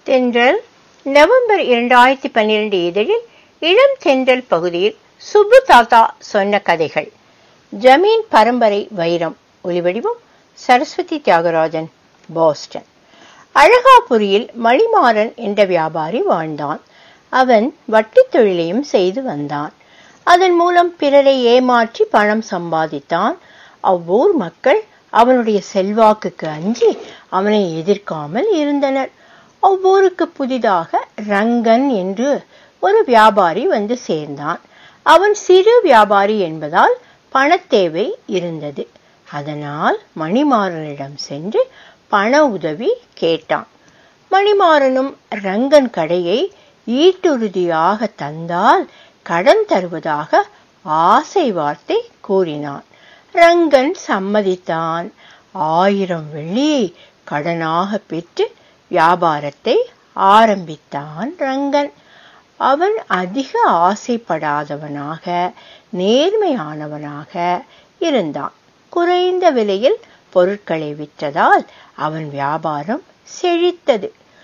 தென்றல் நவம்பர் இரண்டாயிரத்தி பன்னிரண்டு இதழில் இளம் தென்றல் பகுதியில் சுப்பு தாத்தா சொன்ன கதைகள் ஜமீன் பரம்பரை வைரம் ஒலிவடிவம் சரஸ்வதி தியாகராஜன் பாஸ்டன் அழகாபுரியில் மணிமாறன் என்ற வியாபாரி வாழ்ந்தான் அவன் வட்டித் தொழிலையும் செய்து வந்தான் அதன் மூலம் பிறரை ஏமாற்றி பணம் சம்பாதித்தான் அவ்வூர் மக்கள் அவனுடைய செல்வாக்குக்கு அஞ்சி அவனை எதிர்க்காமல் இருந்தனர் அவ்வூருக்கு புதிதாக ரங்கன் என்று ஒரு வியாபாரி வந்து சேர்ந்தான் அவன் சிறு வியாபாரி என்பதால் பணத்தேவை இருந்தது அதனால் மணிமாறனிடம் சென்று பண உதவி கேட்டான் மணிமாறனும் ரங்கன் கடையை ஈட்டுறுதியாக தந்தால் கடன் தருவதாக ஆசை வார்த்தை கூறினான் ரங்கன் சம்மதித்தான் ஆயிரம் வெள்ளியை கடனாக பெற்று வியாபாரத்தை ஆரம்பித்தான் ரங்கன் அவன் அதிக ஆசைப்படாதவனாக நேர்மையானவனாக இருந்தான் குறைந்த விலையில் பொருட்களை விற்றதால் அவன் வியாபாரம் செழித்தது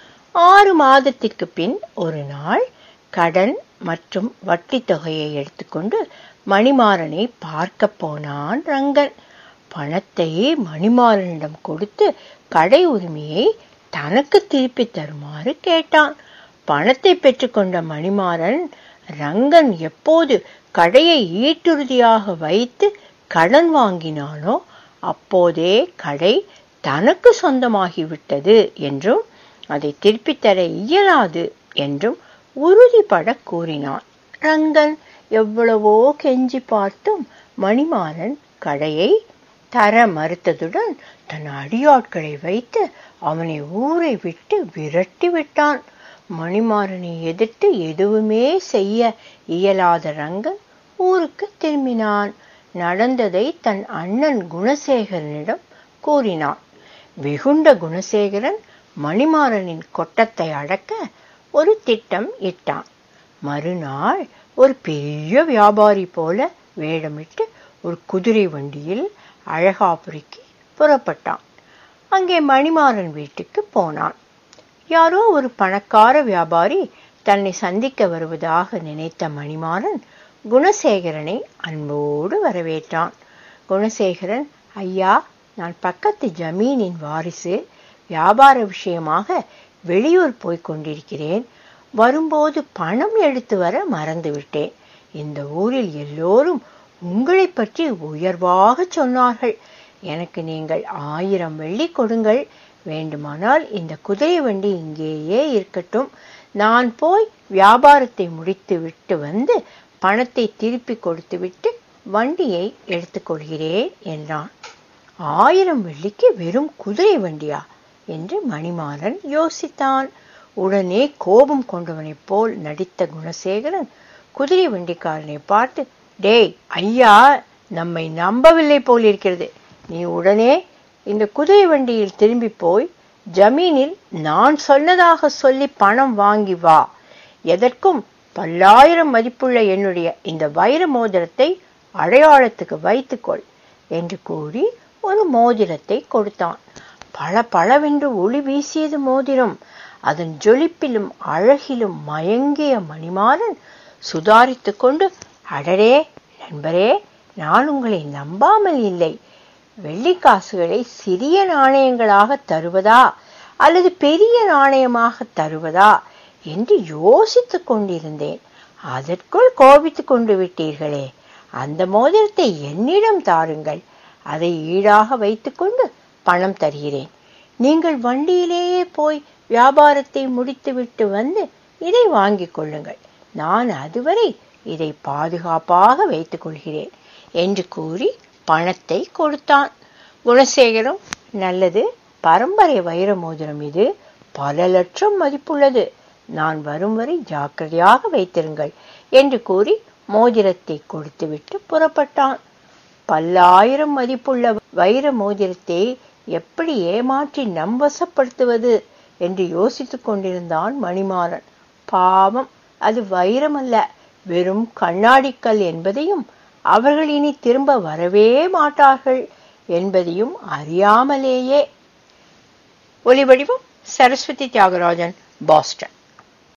ஆறு மாதத்திற்கு பின் ஒரு நாள் கடன் மற்றும் வட்டி தொகையை எடுத்துக்கொண்டு மணிமாறனை பார்க்க போனான் ரங்கன் பணத்தை மணிமாறனிடம் கொடுத்து கடை உரிமையை தனக்கு திருப்பி தருமாறு கேட்டான் பணத்தை பெற்றுக்கொண்ட மணிமாறன் ரங்கன் எப்போது கடையை ஈட்டுறுதியாக வைத்து கடன் வாங்கினானோ அப்போதே கடை தனக்கு சொந்தமாகிவிட்டது என்றும் அதை திருப்பித் தர இயலாது என்றும் உறுதிபட கூறினான் ரங்கன் எவ்வளவோ கெஞ்சி பார்த்தும் மணிமாறன் கடையை தர மறுத்ததுடன் தன் அடியாட்களை வைத்து அவனை ஊரை விட்டு விரட்டி விட்டான் மணிமாறனை எதிர்த்து எதுவுமே செய்ய இயலாத ரங்கன் ஊருக்கு திரும்பினான் நடந்ததை தன் அண்ணன் குணசேகரனிடம் கூறினான் வெகுண்ட குணசேகரன் மணிமாறனின் கொட்டத்தை அடக்க ஒரு திட்டம் இட்டான் மறுநாள் ஒரு பெரிய வியாபாரி போல வேடமிட்டு ஒரு குதிரை வண்டியில் அழகாபுரிக்கு புறப்பட்டான் அங்கே மணிமாறன் வீட்டுக்கு போனான் யாரோ ஒரு பணக்கார வியாபாரி தன்னை சந்திக்க வருவதாக நினைத்த மணிமாறன் குணசேகரனை அன்போடு வரவேற்றான் குணசேகரன் ஐயா நான் பக்கத்து ஜமீனின் வாரிசு வியாபார விஷயமாக வெளியூர் போய்க் கொண்டிருக்கிறேன் வரும்போது பணம் எடுத்து வர மறந்துவிட்டேன் இந்த ஊரில் எல்லோரும் உங்களை பற்றி உயர்வாக சொன்னார்கள் எனக்கு நீங்கள் ஆயிரம் வெள்ளி கொடுங்கள் வேண்டுமானால் இந்த குதிரை வண்டி இங்கேயே இருக்கட்டும் நான் போய் வியாபாரத்தை முடித்து விட்டு வந்து பணத்தை திருப்பி கொடுத்துவிட்டு வண்டியை எடுத்துக்கொள்கிறேன் என்றான் ஆயிரம் வெள்ளிக்கு வெறும் குதிரை வண்டியா என்று மணிமாறன் யோசித்தான் உடனே கோபம் கொண்டவனைப் போல் நடித்த குணசேகரன் குதிரை வண்டிக்காரனை பார்த்து டேய் ஐயா நம்மை நம்பவில்லை போல் இருக்கிறது நீ உடனே இந்த குதிரை வண்டியில் திரும்பி போய் ஜமீனில் நான் சொன்னதாக சொல்லி பணம் வாங்கி வா எதற்கும் பல்லாயிரம் மதிப்புள்ள என்னுடைய இந்த வைர மோதிரத்தை அடையாளத்துக்கு வைத்துக்கொள் என்று கூறி ஒரு மோதிரத்தை கொடுத்தான் பல பளவென்று ஒளி வீசியது மோதிரம் அதன் ஜொலிப்பிலும் அழகிலும் மயங்கிய மணிமாறன் சுதாரித்து கொண்டு அடரே நண்பரே நான் உங்களை நம்பாமல் இல்லை வெள்ளிக்காசுகளை சிறிய நாணயங்களாக தருவதா அல்லது பெரிய நாணயமாக தருவதா என்று யோசித்துக் கொண்டிருந்தேன் அதற்குள் கோபித்துக் கொண்டு விட்டீர்களே அந்த மோதிரத்தை என்னிடம் தாருங்கள் அதை ஈடாக வைத்துக்கொண்டு பணம் தருகிறேன் நீங்கள் வண்டியிலேயே போய் வியாபாரத்தை முடித்துவிட்டு வந்து இதை வாங்கிக் கொள்ளுங்கள் நான் அதுவரை இதை பாதுகாப்பாக வைத்துக் கொள்கிறேன் என்று கூறி பணத்தை கொடுத்தான் குணசேகரம் நல்லது பரம்பரை வைர மோதிரம் இது பல லட்சம் மதிப்புள்ளது நான் வரும் வரை ஜாக்கிரதையாக வைத்திருங்கள் என்று கூறி மோதிரத்தை கொடுத்துவிட்டு புறப்பட்டான் பல்லாயிரம் மதிப்புள்ள வைர மோதிரத்தை எப்படி ஏமாற்றி நம்பசப்படுத்துவது என்று யோசித்துக் கொண்டிருந்தான் மணிமாறன் பாவம் அது வைரமல்ல வெறும் கண்ணாடிக்கல் என்பதையும் அவர்கள் இனி திரும்ப வரவே மாட்டார்கள் என்பதையும் அறியாமலேயே ஒலிவடிவம் சரஸ்வதி தியாகராஜன் பாஸ்டன்